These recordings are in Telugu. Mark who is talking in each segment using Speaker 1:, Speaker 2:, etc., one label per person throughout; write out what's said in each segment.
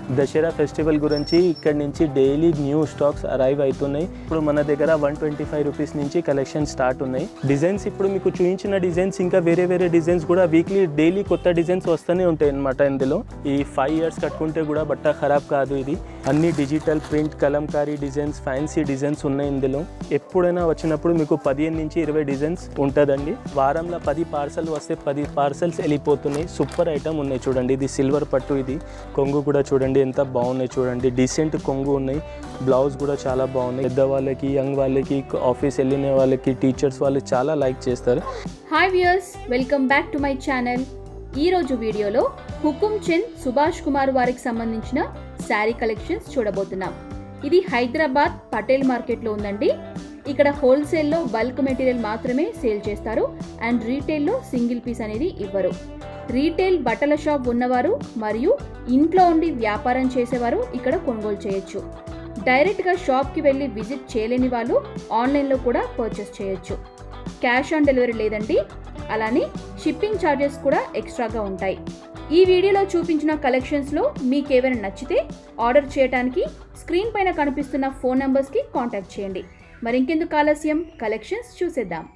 Speaker 1: దసరా ఫెస్టివల్ గురించి ఇక్కడ నుంచి డైలీ న్యూ స్టాక్స్ అరైవ్ అవుతున్నాయి ఇప్పుడు మన దగ్గర వన్ ట్వంటీ ఫైవ్ రూపీస్ నుంచి కలెక్షన్ స్టార్ట్ ఉన్నాయి డిజైన్స్ ఇప్పుడు మీకు చూపించిన డిజైన్స్ ఇంకా వేరే వేరే డిజైన్స్ కూడా వీక్లీ డైలీ కొత్త డిజైన్స్ వస్తూనే ఉంటాయి అన్నమాట ఇందులో ఈ ఫైవ్ ఇయర్స్ కట్టుకుంటే కూడా బట్ట ఖరాబ్ కాదు ఇది అన్ని digital print Kalamkari designs fancy designs ఉన్నాయి ఇందులో ఎప్పుడైనా వచ్చినప్పుడు మీకు పదిహేను నుంచి ఇరవై డిజైన్స్ ఉంటుందండి వారంలో పది పార్సల్ వస్తే పది పార్సల్స్ వెళ్ళిపోతున్నాయి సూపర్ ఐటమ్ ఉన్నాయి చూడండి ఇది సిల్వర్ పట్టు ఇది కొంగు కూడా చూడండి ఎంత బాగున్నాయి చూడండి డీసెంట్ కొంగు ఉన్నాయి బ్లౌజ్ కూడా చాలా బాగున్నాయి పెద్ద వాళ్ళకి యంగ్ వాళ్ళకి ఆఫీస్ వెళ్ళిన వాళ్ళకి టీచర్స్ వాళ్ళు చాలా లైక్ చేస్తారు
Speaker 2: hi viewers welcome back to my channel ఈరోజు వీడియోలో హుకుం చంద్ సుభాష్ కుమార్ వారికి సంబంధించిన శారీ కలెక్షన్స్ చూడబోతున్నాం ఇది హైదరాబాద్ పటేల్ మార్కెట్లో ఉందండి ఇక్కడ హోల్సేల్లో బల్క్ మెటీరియల్ మాత్రమే సేల్ చేస్తారు అండ్ రీటైల్లో సింగిల్ పీస్ అనేది ఇవ్వరు రీటైల్ బట్టల షాప్ ఉన్నవారు మరియు ఇంట్లో ఉండి వ్యాపారం చేసేవారు ఇక్కడ కొనుగోలు చేయొచ్చు డైరెక్ట్గా షాప్కి వెళ్ళి విజిట్ చేయలేని వాళ్ళు ఆన్లైన్లో కూడా పర్చేస్ చేయొచ్చు క్యాష్ ఆన్ డెలివరీ లేదండి అలానే షిప్పింగ్ ఛార్జెస్ కూడా ఎక్స్ట్రాగా ఉంటాయి ఈ వీడియోలో చూపించిన కలెక్షన్స్లో మీకు ఏమైనా నచ్చితే ఆర్డర్ చేయడానికి స్క్రీన్ పైన కనిపిస్తున్న ఫోన్ నంబర్స్కి కాంటాక్ట్ చేయండి మరి ఇంకెందుకు ఆలస్యం కలెక్షన్స్ చూసేద్దాం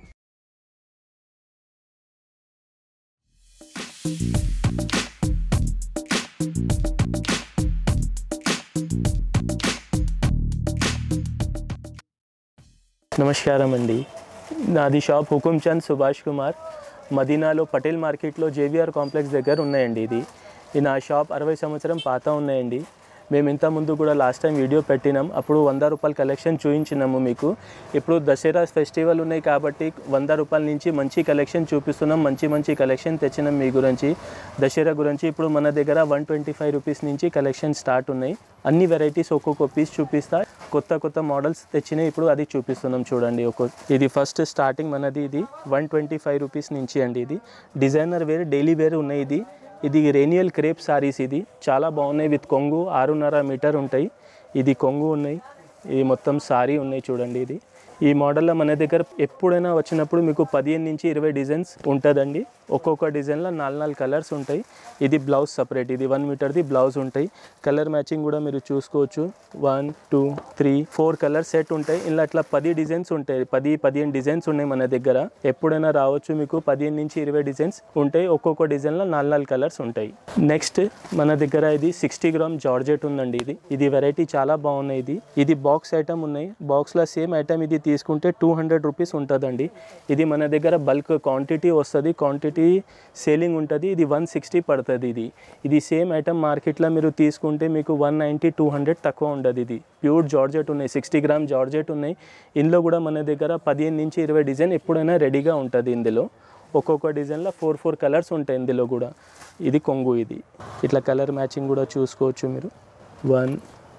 Speaker 1: నమస్కారం అండి నాది షాప్ హుకుం చంద్ సుభాష్ కుమార్ మదీనాలో పటేల్ మార్కెట్లో జేవిఆర్ కాంప్లెక్స్ దగ్గర ఉన్నాయండి ఇది ఈ నా షాప్ అరవై సంవత్సరం పాత ఉన్నాయండి మేము ఇంత ముందు కూడా లాస్ట్ టైం వీడియో పెట్టినాం అప్పుడు వంద రూపాయల కలెక్షన్ చూపించినాము మీకు ఇప్పుడు దసరా ఫెస్టివల్ ఉన్నాయి కాబట్టి వంద రూపాయల నుంచి మంచి కలెక్షన్ చూపిస్తున్నాం మంచి మంచి కలెక్షన్ తెచ్చినాం మీ గురించి దసరా గురించి ఇప్పుడు మన దగ్గర వన్ ట్వంటీ ఫైవ్ రూపీస్ నుంచి కలెక్షన్ స్టార్ట్ ఉన్నాయి అన్ని వెరైటీస్ ఒక్కొక్క పీస్ చూపిస్తా కొత్త కొత్త మోడల్స్ తెచ్చినాయి ఇప్పుడు అది చూపిస్తున్నాం చూడండి ఒక్కో ఇది ఫస్ట్ స్టార్టింగ్ మనది ఇది వన్ ట్వంటీ ఫైవ్ రూపీస్ నుంచి అండి ఇది డిజైనర్ వేర్ డైలీ వేర్ ఉన్నాయి ఇది ఇది రేనియల్ క్రేప్ సారీస్ ఇది చాలా బాగున్నాయి విత్ కొంగు ఆరున్నర మీటర్ ఉంటాయి ఇది కొంగు ఉన్నాయి ఇది మొత్తం సారీ ఉన్నాయి చూడండి ఇది ఈ మోడల్లో మన దగ్గర ఎప్పుడైనా వచ్చినప్పుడు మీకు పదిహేను నుంచి ఇరవై డిజైన్స్ ఉంటుందండి ఒక్కొక్క డిజైన్లో నాలుగు నాలుగు కలర్స్ ఉంటాయి ఇది బ్లౌజ్ సపరేట్ ఇది వన్ మీటర్ది బ్లౌజ్ ఉంటాయి కలర్ మ్యాచింగ్ కూడా మీరు చూసుకోవచ్చు one two three four colour set ఉంటాయి ఇలా అట్లా పది డిజైన్స్ ఉంటాయి పది పదిహేను డిజైన్స్ ఉన్నాయి మన దగ్గర ఎప్పుడైనా రావచ్చు మీకు పదిహేను నుంచి ఇరవై డిజైన్స్ ఉంటాయి ఒక్కొక్క డిజైన్లో నాలుగు నాలుగు కలర్స్ ఉంటాయి నెక్స్ట్ మన దగ్గర ఇది సిక్స్టీ గ్రామ్ జార్జెట్ ఉందండి ఇది ఇది వెరైటీ చాలా బాగున్నాయి ఇది ఇది బాక్స్ ఐటమ్ ఉన్నాయి బాక్స్లో సేమ్ ఐటమ్ ఇది తీసుకుంటే టూ హండ్రెడ్ రూపీస్ ఉంటుందండి ఇది మన దగ్గర బల్క్ క్వాంటిటీ వస్తుంది క్వాంటిటీ సేలింగ్ ఉంటుంది ఇది వన్ సిక్స్టీ పడుతుంది ఇది ఇది సేమ్ ఐటమ్ మార్కెట్లో మీరు తీసుకుంటే మీకు వన్ నైంటీ టూ హండ్రెడ్ తక్కువ ఉండదు ఇది ప్యూర్ జార్జెట్ ఉన్నాయి సిక్స్టీ గ్రామ్ జార్జెట్ ఉన్నాయి ఇందులో కూడా మన దగ్గర పదిహేను నుంచి ఇరవై డిజైన్ ఎప్పుడైనా రెడీగా ఉంటుంది ఇందులో ఒక్కొక్క డిజైన్లో ఫోర్ ఫోర్ కలర్స్ ఉంటాయి ఇందులో కూడా ఇది కొంగు ఇది ఇట్లా కలర్ మ్యాచింగ్ కూడా చూసుకోవచ్చు మీరు one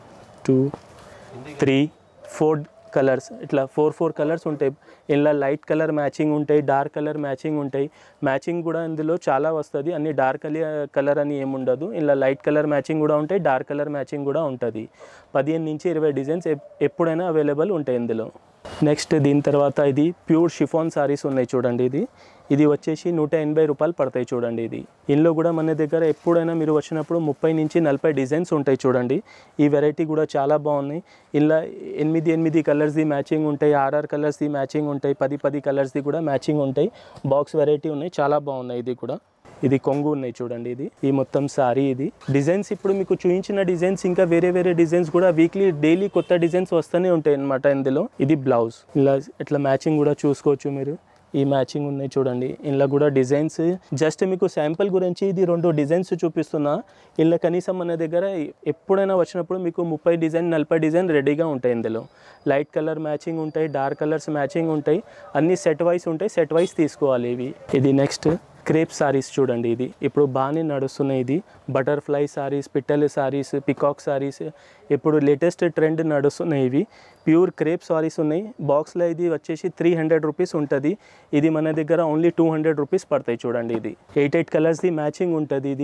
Speaker 1: two three four colours ఇట్లా ఫోర్ ఫోర్ కలర్స్ ఉంటాయి ఇలా లైట్ కలర్ మ్యాచింగ్ ఉంటాయి డార్క్ కలర్ మ్యాచింగ్ ఉంటాయి మ్యాచింగ్ కూడా ఇందులో చాలా వస్తుంది అన్ని డార్క్ కలర్ అని ఏముండదు ఇలా లైట్ కలర్ మ్యాచింగ్ కూడా ఉంటాయి డార్క్ కలర్ మ్యాచింగ్ కూడా ఉంటుంది పదిహేను నుంచి ఇరవై డిజైన్స్ ఎప్పుడైనా అవైలబుల్ ఉంటాయి ఇందులో నెక్స్ట్ దీని తర్వాత ఇది ప్యూర్ షిఫాన్ సారీస్ ఉన్నాయి చూడండి ఇది ఇది వచ్చేసి నూట ఎనభై రూపాయలు పడతాయి చూడండి ఇది ఇందులో కూడా మన దగ్గర ఎప్పుడైనా మీరు వచ్చినప్పుడు ముప్పై నుంచి నలభై డిజైన్స్ ఉంటాయి చూడండి ఈ వెరైటీ కూడా చాలా బాగున్నాయి ఇలా ఎనిమిది ఎనిమిది కలర్స్ది మ్యాచింగ్ ఉంటాయి ఆర్ఆర్ కలర్స్ది మ్యాచింగ్ ఉంటాయి పది పది కలర్స్ది కూడా మ్యాచింగ్ ఉంటాయి బాక్స్ వెరైటీ ఉన్నాయి చాలా బాగున్నాయి ఇది కూడా ఇది కొంగు ఉన్నాయి చూడండి ఇది ఈ మొత్తం సారీ ఇది డిజైన్స్ ఇప్పుడు మీకు చూపించిన డిజైన్స్ ఇంకా వేరే వేరే డిజైన్స్ కూడా వీక్లీ డైలీ కొత్త డిజైన్స్ వస్తూనే ఉంటాయి అన్నమాట ఇందులో ఇది బ్లౌజ్ ఇలా ఇట్లా మ్యాచింగ్ కూడా చూసుకోవచ్చు మీరు ఈ మ్యాచింగ్ ఉన్నాయి చూడండి ఇందులో కూడా డిజైన్స్ జస్ట్ మీకు శాంపుల్ గురించి ఇది రెండు డిజైన్స్ చూపిస్తున్నా ఇందులో కనీసం మన దగ్గర ఎప్పుడైనా వచ్చినప్పుడు మీకు ముప్పై డిజైన్ నలభై డిజైన్ రెడీగా ఉంటాయి ఇందులో లైట్ కలర్ మ్యాచింగ్ ఉంటాయి డార్క్ కలర్స్ మ్యాచింగ్ ఉంటాయి అన్ని సెట్ వైస్ ఉంటాయి సెట్ వైస్ తీసుకోవాలి ఇవి ఇది నెక్స్ట్ క్రేప్ సారీస్ చూడండి ఇది ఇప్పుడు బాగానే నడుస్తున్నాయి ఇది బటర్ఫ్లై సారీస్ పిట్టల సారీస్ పికాక్ సారీస్ ఇప్పుడు లేటెస్ట్ ట్రెండ్ నడుస్తున్నాయి ఇవి ప్యూర్ క్రేప్ సారీస్ ఉన్నాయి బాక్స్లో ఇది వచ్చేసి త్రీ హండ్రెడ్ రూపీస్ ఉంటుంది ఇది మన దగ్గర ఓన్లీ టూ హండ్రెడ్ రూపీస్ పడతాయి చూడండి ఇది ఎయిట్ ఎయిట్ కలర్స్ది మ్యాచింగ్ ఉంటుంది ఇది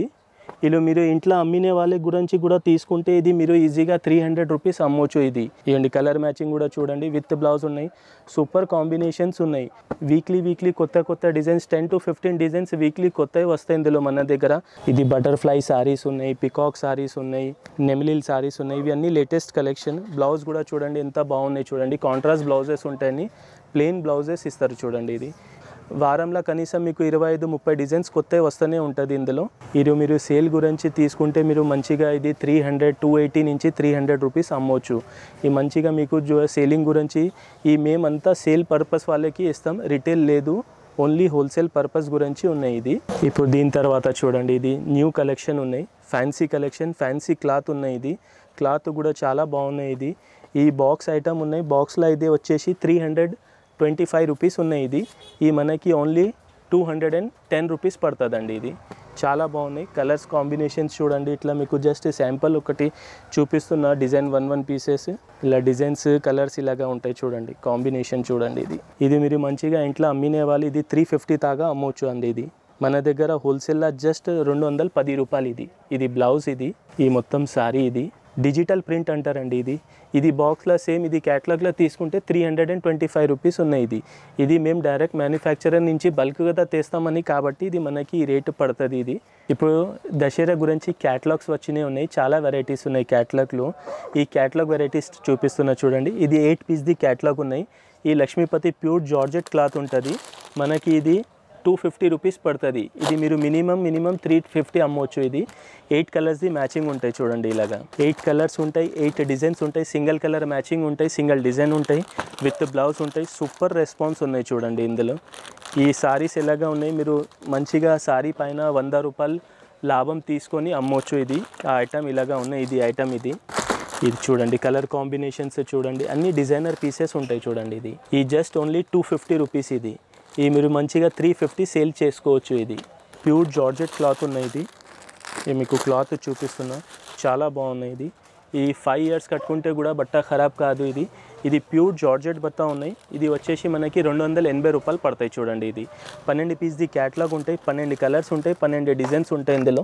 Speaker 1: ఇలా మీరు ఇంట్లో అమ్మినే వాళ్ళ గురించి కూడా తీసుకుంటే ఇది మీరు ఈజీగా త్రీ హండ్రెడ్ రూపీస్ అమ్మొచ్చు ఇది ఇవ్వండి కలర్ మ్యాచింగ్ కూడా చూడండి విత్ బ్లౌజ్ ఉన్నాయి సూపర్ కాంబినేషన్స్ ఉన్నాయి వీక్లీ వీక్లీ కొత్త కొత్త designs ten to fifteen designs weekly కొత్తవి వస్తాయి ఇందులో మన దగ్గర ఇది బటర్ఫ్లై సారీస్ ఉన్నాయి పికాక్ సారీస్ ఉన్నాయి నెమిలిల్ సారీస్ ఉన్నాయి ఇవన్నీ లేటెస్ట్ కలెక్షన్ బ్లౌజ్ కూడా చూడండి ఎంత బాగున్నాయి చూడండి కాంట్రాస్ట్ బ్లౌజెస్ ఉంటాయని ప్లెయిన్ బ్లౌజెస్ ఇస్తారు చూడండి ఇది వారంలో కనీసం మీకు ఇరవై ఐదు ముప్పై డిజైన్స్ కొత్తవి వస్తూనే ఉంటుంది ఇందులో ఇది మీరు సేల్ గురించి తీసుకుంటే మీరు మంచిగా ఇది త్రీ హండ్రెడ్ టూ ఎయిటీ నుంచి త్రీ హండ్రెడ్ రూపీస్ అమ్మవచ్చు ఈ మంచిగా మీకు జో- సేలింగ్ గురించి ఈ మేమంతా సేల్ పర్పస్ వాళ్ళకి ఇస్తాం రిటైల్ లేదు ఓన్లీ హోల్సేల్ పర్పస్ గురించి ఉన్నాయి ఇది ఇప్పుడు దీని తర్వాత చూడండి ఇది న్యూ కలెక్షన్ ఉన్నాయి ఫ్యాన్సీ కలెక్షన్ ఫ్యాన్సీ క్లాత్ ఉన్నాయి ఇది క్లాత్ కూడా చాలా బాగున్నాయి ఇది ఈ బాక్స్ ఐటమ్ ఉన్నాయి బాక్స్లో ఇది వచ్చేసి three hundred twenty five rupees ఉన్నాయి ఇది ఈ మనకి only two hundred and ten rupees పడుతుందండి ఇది చాలా బాగున్నాయి కలర్స్ కాంబినేషన్స్ చూడండి ఇట్లా మీకు జస్ట్ శాంపుల్ ఒకటి చూపిస్తున్న డిజైన్ వన్ వన్ పీసెస్ ఇలా డిజైన్స్ కలర్స్ ఇలాగా ఉంటాయి చూడండి కాంబినేషన్ చూడండి ఇది ఇది మీరు మంచిగా ఇంట్లో అమ్మినే వాళ్ళు ఇది త్రీ ఫిఫ్టీ దాకా అమ్మవచ్చు అండి ఇది మన దగ్గర హోల్సేల్లో జస్ట్ రెండు వందల పది రూపాయలు ఇది ఇది బ్లౌజ్ ఇది ఈ మొత్తం సారీ ఇది డిజిటల్ ప్రింట్ అంటారండి ఇది ఇది బాక్స్లో సేమ్ ఇది క్యాటలాగ్లో తీసుకుంటే three hundred and twenty five rupees ఉన్నాయి ఇది ఇది మేము డైరెక్ట్ మ్యానుఫ్యాక్చరర్ నుంచి బల్క్గా తెస్తామని కాబట్టి ఇది మనకి ఈ రేటు పడుతుంది ఇది ఇప్పుడు దసరా గురించి క్యాటలాగ్స్ వచ్చినాయి ఉన్నాయి చాలా వెరైటీస్ ఉన్నాయి క్యాటలాగ్లో ఈ క్యాటలాగ్ వెరైటీస్ చూపిస్తున్నా చూడండి ఇది ఎయిట్ పీస్ది క్యాటలాగ్ ఉన్నాయి ఈ లక్ష్మీపతి ప్యూర్ జార్జెట్ క్లాత్ ఉంటుంది మనకి ఇది టూ ఫిఫ్టీ రూపీస్ పడుతుంది ఇది మీరు మినిమం మినిమం త్రీ ఫిఫ్టీ అమ్మవచ్చు ఇది ఎయిట్ కలర్స్ది మ్యాచింగ్ ఉంటాయి చూడండి ఇలాగా ఎయిట్ కలర్స్ ఉంటాయి ఎయిట్ డిజైన్స్ ఉంటాయి సింగిల్ కలర్ మ్యాచింగ్ ఉంటాయి సింగిల్ డిజైన్ ఉంటాయి విత్ బ్లౌజ్ ఉంటాయి సూపర్ రెస్పాన్స్ ఉన్నాయి చూడండి ఇందులో ఈ సారీస్ ఎలాగా ఉన్నాయి మీరు మంచిగా సారీ పైన వంద రూపాయలు లాభం తీసుకొని అమ్మవచ్చు ఇది ఆ ఐటమ్ ఇలాగా ఉన్నాయి ఇది ఐటమ్ ఇది ఇది చూడండి కలర్ కాంబినేషన్స్ చూడండి అన్ని డిజైనర్ పీసెస్ ఉంటాయి చూడండి ఇది ఈ just only two fifty rupees ఇది ఈ మీరు మంచిగా త్రీ ఫిఫ్టీ సేల్ చేసుకోవచ్చు ఇది ప్యూర్ జార్జెట్ క్లాత్ ఉన్నాయి ఇది ఇది మీకు క్లాత్ చూపిస్తున్నా చాలా బాగున్నాయి ఇది ఈ ఫైవ్ ఇయర్స్ కట్టుకుంటే కూడా బట్ట ఖరాబ్ కాదు ఇది ఇది ప్యూర్ జార్జెట్ బట్ట ఉన్నాయి ఇది వచ్చేసి మనకి రెండు వందల ఎనభై రూపాయలు పడతాయి చూడండి ఇది పన్నెండు పీస్ది క్యాట్లాగ్ ఉంటాయి పన్నెండు కలర్స్ ఉంటాయి పన్నెండు డిజైన్స్ ఉంటాయి ఇందులో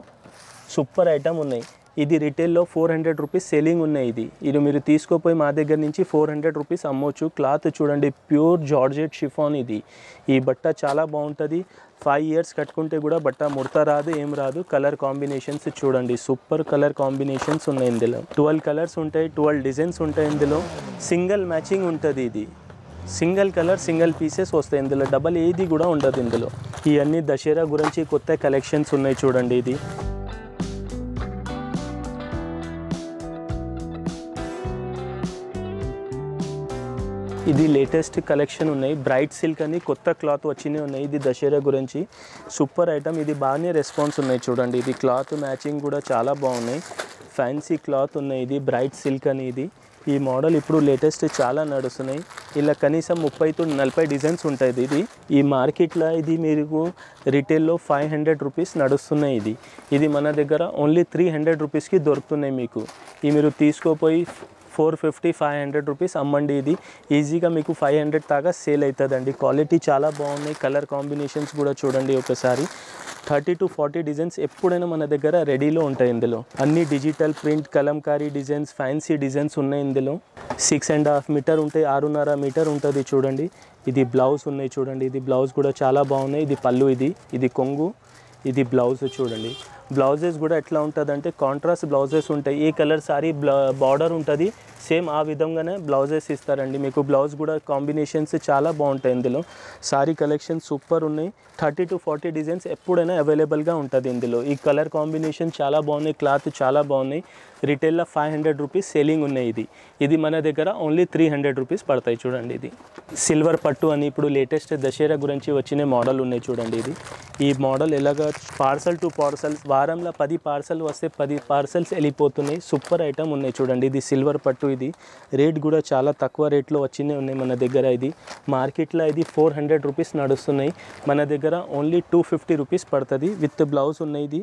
Speaker 1: సూపర్ ఐటమ్ ఉన్నాయి ఇది రిటైల్లో ఫోర్ హండ్రెడ్ రూపీస్ సెల్లింగ్ ఉన్నాయి ఇది ఇది మీరు తీసుకోపోయి మా దగ్గర నుంచి ఫోర్ హండ్రెడ్ రూపీస్ అమ్మవచ్చు క్లాత్ చూడండి ప్యూర్ జార్జెట్ షిఫాన్ ఇది ఈ బట్ట చాలా బాగుంటుంది ఫైవ్ ఇయర్స్ కట్టుకుంటే కూడా బట్ట ముడత రాదు ఏం రాదు కలర్ కాంబినేషన్స్ చూడండి సూపర్ కలర్ కాంబినేషన్స్ ఉన్నాయి ఇందులో ట్వెల్వ్ కలర్స్ ఉంటాయి ట్వెల్వ్ డిజైన్స్ ఉంటాయి ఇందులో సింగిల్ మ్యాచింగ్ ఉంటుంది ఇది సింగిల్ కలర్ సింగిల్ పీసెస్ వస్తాయి ఇందులో డబల్ ఏది కూడా ఉండదు ఇందులో ఇవన్నీ దసరా గురించి కొత్త కలెక్షన్స్ ఉన్నాయి చూడండి ఇది ఇది లేటెస్ట్ కలెక్షన్ ఉన్నాయి బ్రైట్ సిల్క్ అని కొత్త క్లాత్ వచ్చినాయి ఉన్నాయి ఇది దసరా గురించి సూపర్ ఐటమ్ ఇది బాగానే రెస్పాన్స్ ఉన్నాయి చూడండి ఇది క్లాత్ మ్యాచింగ్ కూడా చాలా బాగున్నాయి ఫ్యాన్సీ క్లాత్ ఉన్నాయి ఇది బ్రైట్ సిల్క్ అని ఇది ఈ మోడల్ ఇప్పుడు లేటెస్ట్ చాలా నడుస్తున్నాయి ఇలా కనీసం ముప్పై టు నలభై డిజైన్స్ ఉంటుంది ఇది ఈ మార్కెట్లో ఇది మీకు రిటైల్లో ఫైవ్ హండ్రెడ్ రూపీస్ నడుస్తున్నాయి ఇది ఇది మన దగ్గర ఓన్లీ త్రీ హండ్రెడ్ రూపీస్కి దొరుకుతున్నాయి మీకు ఈ మీరు తీసుకోపోయి four fifty five hundred rupees అమ్మండి ఇది ఈజీగా మీకు ఫైవ్ హండ్రెడ్ దాకా సేల్ అవుతుందండి క్వాలిటీ చాలా బాగున్నాయి కలర్ కాంబినేషన్స్ కూడా చూడండి ఒకసారి థర్టీ టు ఫార్టీ డిజైన్స్ ఎప్పుడైనా మన దగ్గర రెడీలో ఉంటాయి ఇందులో అన్ని digital print Kalamkari designs fancy designs ఉన్నాయి ఇందులో సిక్స్ అండ్ హాఫ్ మీటర్ ఉంటాయి ఆరున్నర మీటర్ ఉంటుంది చూడండి ఇది బ్లౌజ్ ఉన్నాయి చూడండి ఇది బ్లౌజ్ కూడా చాలా బాగున్నాయి ఇది పళ్ళు ఇది ఇది కొంగు ఇది బ్లౌజ్ చూడండి బ్లౌజెస్ కూడా ఎట్లా ఉంటుంది అంటే కాంట్రాస్ట్ బ్లౌజెస్ ఉంటాయి ఏ కలర్ సారీ బార్డర్ ఉంటుంది సేమ్ ఆ విధంగానే బ్లౌజెస్ ఇస్తారండి మీకు బ్లౌజ్ కూడా కాంబినేషన్స్ చాలా బాగుంటాయి ఇందులో సారీ కలెక్షన్ సూపర్ ఉన్నాయి థర్టీ టు ఫార్టీ డిజైన్స్ ఎప్పుడైనా అవైలబుల్గా ఉంటుంది ఇందులో ఈ కలర్ కాంబినేషన్ చాలా బాగున్నాయి క్లాత్ చాలా బాగున్నాయి రిటైల్లో ఫైవ్ హండ్రెడ్ రూపీస్ సేలింగ్ ఉన్నాయి ఇది ఇది మన దగ్గర ఓన్లీ త్రీ హండ్రెడ్ రూపీస్ పడతాయి చూడండి ఇది సిల్వర్ పట్టు అని ఇప్పుడు లేటెస్ట్ దసరా గురించి వచ్చిన మోడల్ ఉన్నాయి చూడండి ఇది ఈ మోడల్ ఎలాగ పార్సల్ టు పార్సల్స్ వారంలో పది పార్సల్ వస్తే పది పార్సల్స్ వెళ్ళిపోతున్నాయి సూపర్ ఐటమ్ ఉన్నాయి చూడండి ఇది సిల్వర్ పట్టు ఇది రేట్ కూడా చాలా తక్కువ రేట్లో వచ్చినాయి ఉన్నాయి మన దగ్గర ఇది మార్కెట్లో ఇది ఫోర్ హండ్రెడ్ రూపీస్ నడుస్తున్నాయి మన దగ్గర ఓన్లీ టూ ఫిఫ్టీ రూపీస్ పడుతుంది విత్ బ్లౌజ్ ఉన్నాయి ఇది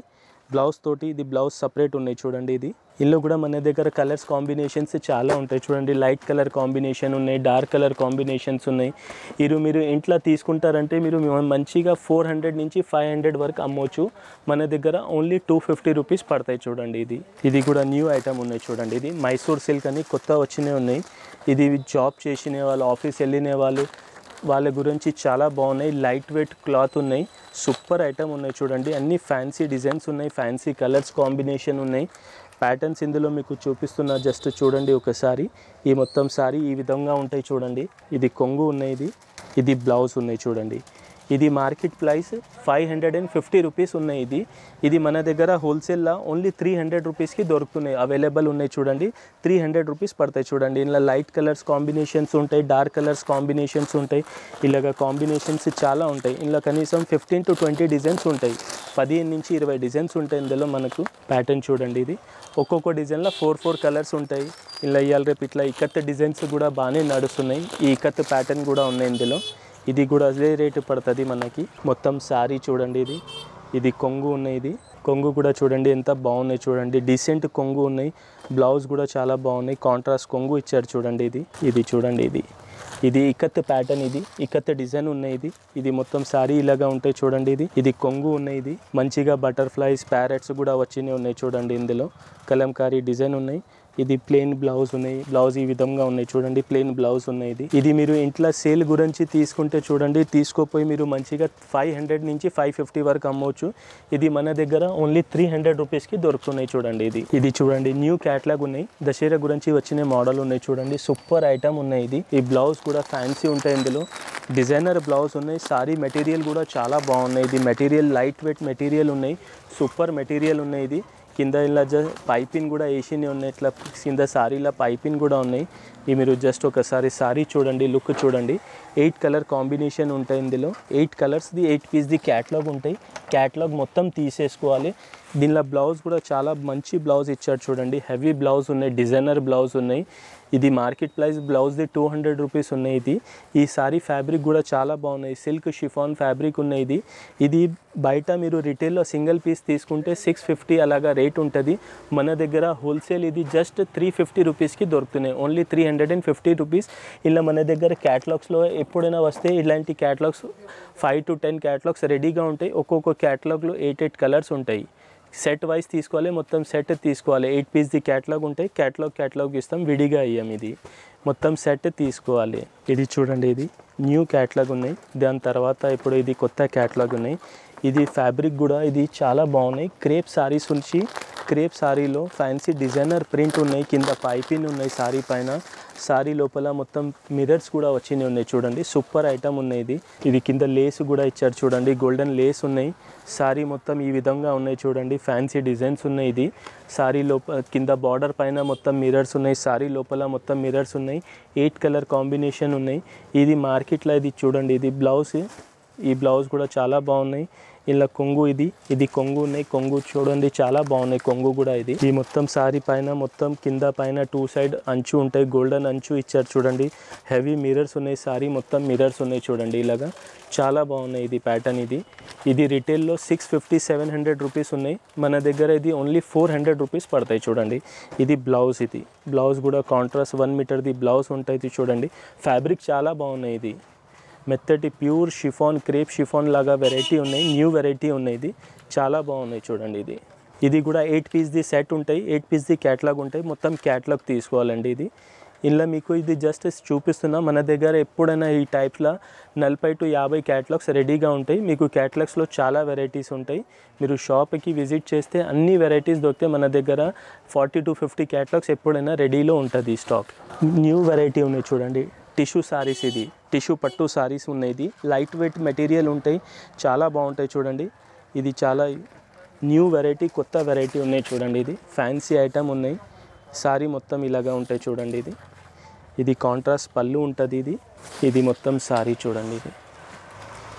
Speaker 1: బ్లౌజ్ తోటి ఇది బ్లౌజ్ సపరేట్ ఉన్నాయి చూడండి ఇది ఇందులో కూడా మన దగ్గర కలర్స్ కాంబినేషన్స్ చాలా ఉంటాయి చూడండి లైట్ కలర్ కాంబినేషన్ ఉన్నాయి డార్క్ కలర్ కాంబినేషన్స్ ఉన్నాయి ఇది మీరు ఇంట్లో తీసుకుంటారంటే మీరు మంచిగా ఫోర్ హండ్రెడ్ నుంచి ఫైవ్ హండ్రెడ్ వరకు అమ్మవచ్చు మన దగ్గర ఓన్లీ టూ ఫిఫ్టీ రూపీస్ పడతాయి చూడండి ఇది ఇది కూడా న్యూ ఐటమ్ ఉన్నాయి చూడండి ఇది మైసూర్ సిల్క్ అని కొత్త వచ్చినవి ఉన్నాయి ఇది జాబ్ చేసిన వాళ్ళు ఆఫీస్ వెళ్ళిన వాళ్ళు వాళ్ళ గురించి చాలా బాగున్నాయి లైట్ వెయిట్ క్లాత్ ఉన్నాయి సూపర్ ఐటమ్ ఉన్నాయి చూడండి అన్ని ఫ్యాన్సీ డిజైన్స్ ఉన్నాయి ఫ్యాన్సీ కలర్స్ కాంబినేషన్ ఉన్నాయి ప్యాటర్న్స్ ఇందులో మీకు చూపిస్తున్నా జస్ట్ చూడండి ఒకసారి ఈ మొత్తం సారీ ఈ విధంగా ఉంటాయి చూడండి ఇది కొంగు ఉన్నాయి ఇది ఇది బ్లౌజ్ ఉన్నాయి చూడండి ఇది market price five hundred and fifty rupees ఉన్నాయి ఇది ఇది మన దగ్గర హోల్సేల్లో ఓన్లీ త్రీ హండ్రెడ్ రూపీస్కి దొరుకుతున్నాయి అవైలబుల్ ఉన్నాయి చూడండి త్రీ హండ్రెడ్ రూపీస్ పడతాయి చూడండి ఇలా లైట్ కలర్స్ కాంబినేషన్స్ ఉంటాయి డార్క్ కలర్స్ కాంబినేషన్స్ ఉంటాయి ఇలాగ కాంబినేషన్స్ చాలా ఉంటాయి ఇలా కనీసం ఫిఫ్టీన్ టు ట్వంటీ డిజైన్స్ ఉంటాయి పదిహేను నుంచి ఇరవై డిజైన్స్ ఉంటాయి ఇందులో మనకు ప్యాటర్న్ చూడండి ఇది ఒక్కొక్క డిజైన్లో ఫోర్ ఫోర్ కలర్స్ ఉంటాయి ఇలా ఇవాళ రేపు ఇట్లా ఇకత్ డిజైన్స్ కూడా బాగానే నడుస్తున్నాయి ఈ ఇకత్ ప్యాటర్న్ కూడా ఉన్నాయి ఇందులో ఇది కూడా అదే రేటు పడుతుంది మనకి మొత్తం శారీ చూడండి ఇది ఇది కొంగు ఉన్నాయి ఇది కొంగు కూడా చూడండి ఎంత బాగున్నాయి చూడండి డీసెంట్ కొంగు ఉన్నాయి బ్లౌజ్ కూడా చాలా బాగున్నాయి కాంట్రాస్ట్ కొంగు ఇచ్చారు చూడండి ఇది ఇది చూడండి ఇది ఇది ఇకత్ ప్యాటర్న్ ఇది ఇకత్ డిజైన్ ఉన్నాయి ఇది ఇది మొత్తం శారీ ఇలాగా ఉంటాయి చూడండి ఇది ఇది కొంగు ఉన్నాయి ఇది మంచిగా బటర్ఫ్లైస్ ప్యారెట్స్ కూడా వచ్చినవి ఉన్నాయి చూడండి ఇందులో కలంకారీ డిజైన్ ఉన్నాయి ఇది ప్లెయిన్ బ్లౌజ్ ఉన్నాయి బ్లౌజ్ ఈ విధంగా ఉన్నాయి చూడండి ప్లెయిన్ బ్లౌజ్ ఉన్నాయి ఇది ఇది మీరు ఇంట్లో సేల్ గురించి తీసుకుంటే చూడండి తీసుకోపోయి మీరు మంచిగా ఫైవ్ హండ్రెడ్ నుంచి ఫైవ్ ఫిఫ్టీ వరకు అమ్మవచ్చు ఇది మన దగ్గర ఓన్లీ త్రీ హండ్రెడ్ రూపీస్కి దొరుకుతున్నాయి చూడండి ఇది ఇది చూడండి న్యూ క్యాట్లాగ్ ఉన్నాయి దసరా గురించి వచ్చిన మోడల్ ఉన్నాయి చూడండి సూపర్ ఐటమ్ ఉన్నాయి ఇది ఈ బ్లౌజ్ కూడా ఫ్యాన్సీ ఉంటాయి ఇందులో డిజైనర్ బ్లౌజ్ ఉన్నాయి సారీ మెటీరియల్ కూడా చాలా బాగున్నాయి ఇది మెటీరియల్ లైట్ వెయిట్ మెటీరియల్ ఉన్నాయి సూపర్ మెటీరియల్ ఉన్నాయి ఇది కింద ఇలా జస్ట్ పైపింగ్ కూడా వేసినవి ఉన్నాయి ఇట్లా కింద సారీలో పైపింగ్ కూడా ఉన్నాయి ఇవి మీరు జస్ట్ ఒకసారి సారీ చూడండి లుక్ చూడండి ఎయిట్ కలర్ కాంబినేషన్ ఉంటాయి ఇందులో ఎయిట్ కలర్స్ది ఎయిట్ పీస్ది క్యాట్లాగ్ ఉంటాయి క్యాట్లాగ్ మొత్తం తీసేసుకోవాలి దీనిలో బ్లౌజ్ కూడా చాలా మంచి బ్లౌజ్ ఇచ్చాడు చూడండి హెవీ బ్లౌజ్ ఉన్నాయి డిజైనర్ బ్లౌజ్ ఉన్నాయి ఇది మార్కెట్ ప్రైస్ బ్లౌజ్ది టూ హండ్రెడ్ రూపీస్ ఉన్నాయి ఇది ఈ సారీ ఫ్యాబ్రిక్ కూడా చాలా బాగున్నాయి సిల్క్ షిఫాన్ ఫ్యాబ్రిక్ ఉన్నాయి ఇది ఇది బయట మీరు రిటైల్లో సింగిల్ పీస్ తీసుకుంటే సిక్స్ ఫిఫ్టీ అలాగా రేట్ ఉంటుంది మన దగ్గర హోల్సేల్ ఇది జస్ట్ త్రీ ఫిఫ్టీ రూపీస్కి దొరుకుతున్నాయి only three hundred and fifty rupees ఇలా మన దగ్గర క్యాటలాగ్స్లో ఎప్పుడైనా వస్తే ఇలాంటి catalogues five to ten catalogues రెడీగా ఉంటాయి ఒక్కొక్క క్యాటలాగ్లో ఎయిట్ ఎయిట్ కలర్స్ ఉంటాయి సెట్ వైజ్ తీసుకోవాలి మొత్తం సెట్ తీసుకోవాలి ఎయిట్ పీస్ది క్యాటలాగ్ ఉంటాయి క్యాటలాగ్ క్యాటలాగ్ ఇస్తాం విడిగా అయ్యాం ఇది మొత్తం సెట్ తీసుకోవాలి ఇది చూడండి ఇది న్యూ క్యాటలాగ్ ఉన్నాయి దాని తర్వాత ఇప్పుడు ఇది కొత్త క్యాటలాగ్ ఉన్నాయి ఇది ఫ్యాబ్రిక్ కూడా ఇది చాలా బాగున్నాయి క్రేప్ సారీస్ నుంచి క్రేప్ సారీలో ఫ్యాన్సీ డిజైనర్ ప్రింట్ ఉన్నాయి కింద పైపింగ్ ఉన్నాయి సారీ పైన సారీ లోపల మొత్తం మిరర్స్ కూడా వచ్చినాయి ఉన్నాయి చూడండి సూపర్ ఐటమ్ ఉన్నాయి ఇది ఇది కింద లేస్ కూడా ఇచ్చారు చూడండి గోల్డెన్ లేస్ ఉన్నాయి సారీ మొత్తం ఈ విధంగా ఉన్నాయి చూడండి ఫ్యాన్సీ డిజైన్స్ ఉన్నాయి ఇది సారీ లోపల కింద బార్డర్ పైన మొత్తం మిరర్స్ ఉన్నాయి సారీ లోపల మొత్తం మిరర్స్ ఉన్నాయి ఎయిట్ కలర్ కాంబినేషన్ ఉన్నాయి ఇది మార్కెట్లో ఇది చూడండి ఇది బ్లౌజ్ ఈ బ్లౌజ్ కూడా చాలా బాగున్నాయి ఇలా కొంగు ఇది ఇది కొంగు ఉన్నాయి కొంగు చూడండి చాలా బాగున్నాయి కొంగు కూడా ఇది ఈ మొత్తం సారీ పైన మొత్తం కింద పైన టూ సైడ్ అంచు ఉంటాయి గోల్డెన్ అంచు ఇచ్చారు చూడండి హెవీ మిరర్స్ ఉన్నాయి సారీ మొత్తం మిరర్స్ ఉన్నాయి చూడండి ఇలాగా చాలా బాగున్నాయి ఇది ప్యాటర్న్ ఇది ఇది రిటైల్లో six fifty seven hundred rupees ఉన్నాయి మన దగ్గర ఇది ఓన్లీ ఫోర్ హండ్రెడ్ రూపీస్ పడతాయి చూడండి ఇది బ్లౌజ్ ఇది బ్లౌజ్ కూడా కాంట్రాస్ట్ వన్ మీటర్ది బ్లౌజ్ ఉంటుంది చూడండి ఫ్యాబ్రిక్ చాలా బాగున్నాయి ఇది మెత్తటి ప్యూర్ షిఫాన్ క్రేప్ షిఫాన్ లాగా వెరైటీ ఉన్నాయి న్యూ వెరైటీ ఉన్నాయి ఇది చాలా బాగున్నాయి చూడండి ఇది ఇది కూడా ఎయిట్ పీస్ది సెట్ ఉంటాయి ఎయిట్ పీస్ది క్యాట్లాగ్ ఉంటాయి మొత్తం క్యాట్లాగ్ తీసుకోవాలండి ఇది ఇలా మీకు ఇది జస్ట్ చూపిస్తున్నా మన దగ్గర ఎప్పుడైనా ఈ టైప్లో నలభై టు యాభై క్యాటలాగ్స్ రెడీగా ఉంటాయి మీకు క్యాటలాగ్స్లో చాలా వెరైటీస్ ఉంటాయి మీరు షాప్కి విజిట్ చేస్తే అన్ని వెరైటీస్ దొరికితే మన దగ్గర ఫార్టీ టు ఫిఫ్టీ క్యాటలాగ్స్ ఎప్పుడైనా రెడీలో ఉంటుంది ఈ స్టాక్ న్యూ వెరైటీ ఉన్నాయి చూడండి టిష్యూ సారీస్ ఇది టిష్యూ పట్టు సారీస్ ఉన్నాయి ఇది లైట్ వెయిట్ మెటీరియల్ ఉంటాయి చాలా బాగుంటాయి చూడండి ఇది చాలా న్యూ వెరైటీ కొత్త వెరైటీ ఉన్నాయి చూడండి ఇది ఫ్యాన్సీ ఐటమ్ ఉన్నాయి సారీ మొత్తం ఇలాగా ఉంటాయి చూడండి ఇది ఇది కాంట్రాస్ట్ పళ్ళు ఉంటుంది ఇది ఇది మొత్తం సారీ చూడండి ఇది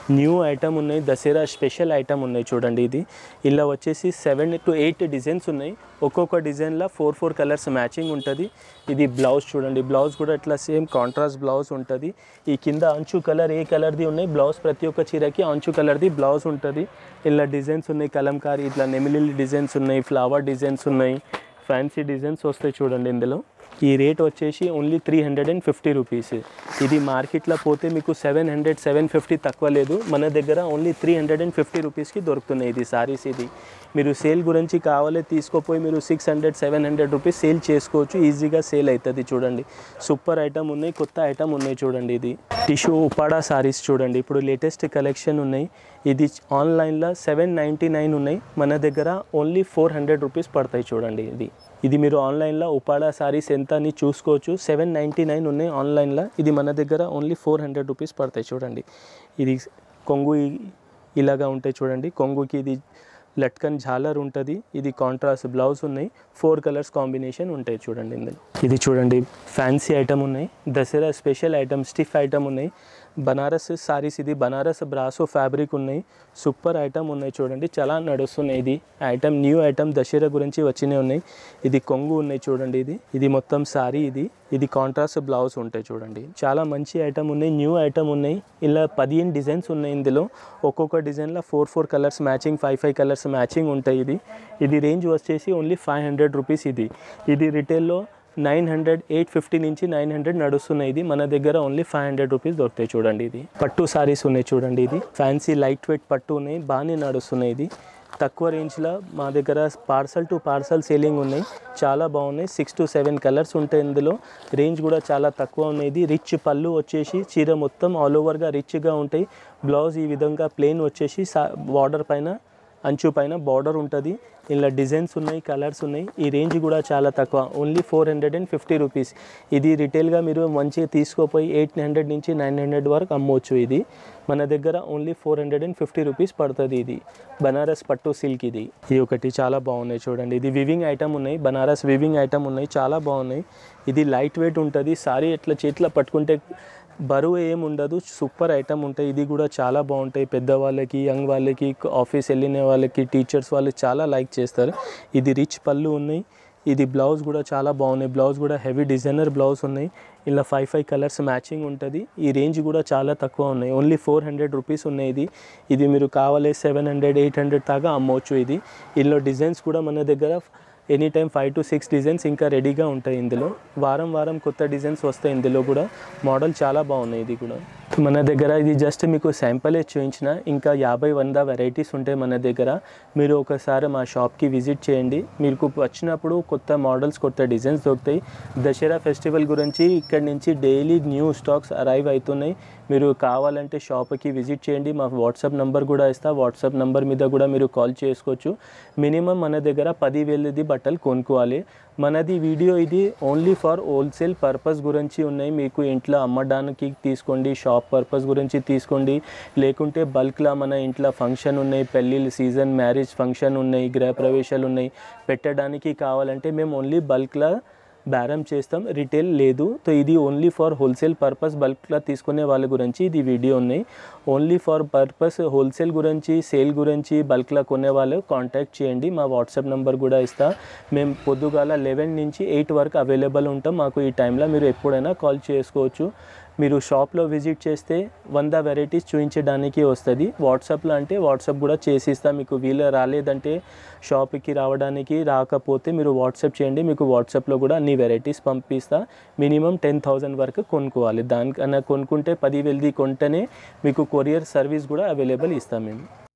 Speaker 1: న్యూ ఐటమ్ ఉన్నాయి దసరా స్పెషల్ ఐటమ్ ఉన్నాయి చూడండి ఇది ఇలా వచ్చేసి సెవెన్ టు ఎయిట్ డిజైన్స్ ఉన్నాయి ఒక్కొక్క డిజైన్లో ఫోర్ ఫోర్ కలర్స్ మ్యాచింగ్ ఉంటుంది ఇది బ్లౌజ్ చూడండి బ్లౌజ్ కూడా ఇట్లా సేమ్ కాంట్రాస్ట్ బ్లౌజ్ ఉంటుంది ఈ కింద అంచు కలర్ ఏ కలర్ది ఉన్నాయి బ్లౌజ్ ప్రతి ఒక్క చీరకి అంచు కలర్ది బ్లౌజ్ ఉంటుంది ఇలా డిజైన్స్ ఉన్నాయి కలంకారీ ఇట్లా నెమిలి డిజైన్స్ ఉన్నాయి ఫ్లవర్ డిజైన్స్ ఉన్నాయి ఫ్యాన్సీ డిజైన్స్ వస్తాయి చూడండి ఇందులో ఈ రేట్ వచ్చేసి only three hundred and fifty rupees ఇది మార్కెట్లో పోతే మీకు సెవెన్ హండ్రెడ్ సెవెన్ ఫిఫ్టీ తక్కువ లేదు మన దగ్గర only three hundred and fifty రూపీస్కి దొరుకుతున్నాయి ఇది సారీస్ ఇది మీరు సేల్ గురించి కావాలి తీసుకోపోయి మీరు six hundred seven hundred rupees sale చేసుకోవచ్చు ఈజీగా సేల్ అవుతుంది చూడండి సూపర్ ఐటమ్ ఉన్నాయి కొత్త ఐటమ్ ఉన్నాయి చూడండి ఇది టిష్యూ ఉపాడా సారీస్ చూడండి ఇప్పుడు లేటెస్ట్ కలెక్షన్ ఉన్నాయి ఇది ఆన్లైన్లో సెవెన్ నైంటీ నైన్ ఉన్నాయి మన దగ్గర ఓన్లీ ఫోర్ హండ్రెడ్ రూపీస్ పడతాయి చూడండి ఇది ఇది మీరు ఆన్లైన్లో ఉపాడా సారీస్ ఎంత అని చూసుకోవచ్చు సెవెన్ నైంటీ నైన్ ఉన్నాయి ఆన్లైన్లో ఇది మన దగ్గర ఓన్లీ ఫోర్ హండ్రెడ్ రూపీస్ పడతాయి చూడండి ఇది కొంగు ఇ- ఇలాగా ఉంటాయి చూడండి కొంగుకి ఇది లట్కన్ ఝాలర్ ఉంటుంది ఇది కాంట్రాస్ట్ బ్లౌజ్ ఉన్నాయి ఫోర్ కలర్స్ కాంబినేషన్ ఉంటాయి చూడండి ఇందులో ఇది చూడండి ఫ్యాన్సీ ఐటమ్ ఉన్నాయి Dasara special item stiff item ఉన్నాయి బనారస్ సారీస్ ఇది బనారస్ బ్రాసో ఫ్యాబ్రిక్ ఉన్నాయి సూపర్ ఐటమ్ ఉన్నాయి చూడండి చాలా నడుస్తున్నాయి ఇది ఐటమ్ న్యూ ఐటమ్ దసరా గురించి వచ్చినవి ఉన్నాయి ఇది కొంగు ఉన్నాయి చూడండి ఇది ఇది మొత్తం సారీ ఇది ఇది కాంట్రాస్ట్ బ్లౌజ్ ఉంటాయి చూడండి చాలా మంచి ఐటమ్ ఉన్నాయి న్యూ ఐటమ్ ఉన్నాయి ఇలా పదిహేను డిజైన్స్ ఉన్నాయి ఇందులో ఒక్కొక్క డిజైన్లో four four colours matching five five colours matching ఉంటాయి ఇది ఇది రేంజ్ వచ్చేసి ఓన్లీ ఫైవ్ హండ్రెడ్ రూపీస్ ఇది ఇది రిటైల్లో నైన్ హండ్రెడ్ ఎయిట్ ఫిఫ్టీ నుంచి నైన్ హండ్రెడ్ నడుస్తున్నాయి ఇది మన దగ్గర ఓన్లీ ఫైవ్ హండ్రెడ్ రూపీస్ దొరుకుతాయి చూడండి ఇది పట్టు సారీస్ ఉన్నాయి చూడండి ఇది ఫ్యాన్సీ లైట్ వెయిట్ పట్టు ఉన్నాయి బాగానే నడుస్తున్నాయి ఇది తక్కువ రేంజ్లో మా దగ్గర పార్సల్ టు పార్సల్ సేలింగ్ ఉన్నాయి చాలా బాగున్నాయి సిక్స్ టు సెవెన్ కలర్స్ ఉంటాయి ఇందులో రేంజ్ కూడా చాలా తక్కువ ఉన్నాయి ఇది రిచ్ పళ్ళు వచ్చేసి చీర మొత్తం ఆల్ ఓవర్గా రిచ్గా ఉంటాయి బ్లౌజ్ ఈ విధంగా ప్లెయిన్ వచ్చేసి బార్డర్ పైన అంచు పైన బార్డర్ ఉంటుంది ఇలా డిజైన్స్ ఉన్నాయి కలర్స్ ఉన్నాయి ఈ రేంజ్ కూడా చాలా తక్కువ only four hundred and fifty rupees ఇది రిటైల్గా మీరు మంచిగా తీసుకోపోయి ఎయిట్ హండ్రెడ్ నుంచి నైన్ హండ్రెడ్ వరకు అమ్మవచ్చు ఇది మన దగ్గర only four hundred and fifty rupees పడుతుంది ఇది బనారస్ పట్టు సిల్క్ ఇది ఇది ఒకటి చాలా బాగున్నాయి చూడండి ఇది వివింగ్ ఐటమ్ ఉన్నాయి బనారస్ వివింగ్ ఐటమ్ ఉన్నాయి చాలా బాగున్నాయి ఇది లైట్ వెయిట్ ఉంటుంది సారీ ఎట్లా చేతిలో పట్టుకుంటే బరువు ఏం ఉండదు సూపర్ ఐటమ్ ఉంటాయి ఇది కూడా చాలా బాగుంటాయి పెద్దవాళ్ళకి యంగ్ వాళ్ళకి ఆఫీస్ వెళ్ళిన వాళ్ళకి టీచర్స్ వాళ్ళు చాలా లైక్ చేస్తారు ఇది రిచ్ పళ్ళు ఉన్నాయి ఇది బ్లౌజ్ కూడా చాలా బాగున్నాయి బ్లౌజ్ కూడా హెవీ డిజైనర్ బ్లౌజ్ ఉన్నాయి ఇలా ఫైవ్ ఫైవ్ కలర్స్ మ్యాచింగ్ ఉంటుంది ఈ రేంజ్ కూడా చాలా తక్కువ ఉన్నాయి ఓన్లీ ఫోర్ హండ్రెడ్ రూపీస్ ఉన్నాయి ఇది ఇది మీరు కావాలి సెవెన్ హండ్రెడ్ ఎయిట్ హండ్రెడ్ దాకా అమ్మవచ్చు ఇది ఇందులో డిజైన్స్ కూడా మన దగ్గర any time five to six designs ఇంకా రెడీగా ఉంటాయి ఇందులో వారం వారం కొత్త డిజైన్స్ వస్తాయి ఇందులో కూడా మోడల్ చాలా బాగున్నాయి ఇది కూడా మన దగ్గర ఇది జస్ట్ మీకు శాంపలే చూపించిన ఇంకా యాభై వంద వెరైటీస్ ఉంటాయి మన దగ్గర మీరు ఒకసారి మా షాప్కి విజిట్ చేయండి మీకు వచ్చినప్పుడు కొత్త మోడల్స్ కొత్త డిజైన్స్ దొరుకుతాయి దసరా ఫెస్టివల్ గురించి ఇక్కడ నుంచి డైలీ న్యూ స్టాక్స్ అరైవ్ అవుతున్నాయి మీరు కావాలంటే షాప్కి విజిట్ చేయండి మా వాట్సాప్ నెంబర్ కూడా ఇస్తా వాట్సాప్ నెంబర్ మీద కూడా మీరు కాల్ చేసుకోవచ్చు మినిమం మన దగ్గర పదివేలది బట్టలు కొనుక్కోవాలి మనది వీడియో ఇది ఓన్లీ ఫర్ హోల్సేల్ పర్పస్ గురించి ఉన్నాయి మీకు ఇంట్లో అమ్మడానికి తీసుకోండి షాప్ పర్పస్ గురించి తీసుకోండి లేకుంటే బల్క్లా మన ఇంట్లో ఫంక్షన్ ఉన్నాయి పెళ్ళిళ్ళు సీజన్ మ్యారేజ్ ఫంక్షన్ ఉన్నాయి గృహప్రవేశాలు ఉన్నాయి పెట్టడానికి కావాలంటే మేము ఓన్లీ బల్క్లా బేరం చేస్తాం రిటైల్ లేదు సో ఇది ఓన్లీ ఫర్ హోల్సేల్ పర్పస్ బల్క్లో తీసుకునే వాళ్ళ గురించి ఇది వీడియో ఉన్నాయి ఓన్లీ ఫర్ పర్పస్ హోల్సేల్ గురించి సేల్ గురించి బల్క్లో కొనే వాళ్ళు కాంటాక్ట్ చేయండి మా వాట్సాప్ నెంబర్ కూడా ఇస్తా మేము పొద్దుగాల లెవెన్ నుంచి ఎయిట్ వరకు అవైలబుల్ ఉంటాం మాకు ఈ టైంలో మీరు ఎప్పుడైనా కాల్ చేసుకోవచ్చు మీరు షాప్లో విజిట్ చేస్తే వంద వెరైటీస్ చూపించడానికి వస్తుంది వాట్సాప్లో అంటే వాట్సాప్ కూడా చేసిస్తా మీకు వీలు రాలేదంటే షాప్కి రావడానికి రాకపోతే మీరు వాట్సాప్ చేయండి మీకు వాట్సాప్లో కూడా అన్ని వెరైటీస్ పంపిస్తా మినిమం టెన్ థౌజండ్ వరకు కొనుక్కోవాలి దానికన్నా కొనుక్కుంటే పదివేలది కొంటేనే మీకు కొరియర్ సర్వీస్ కూడా అవైలబుల్ ఇస్తాం మేము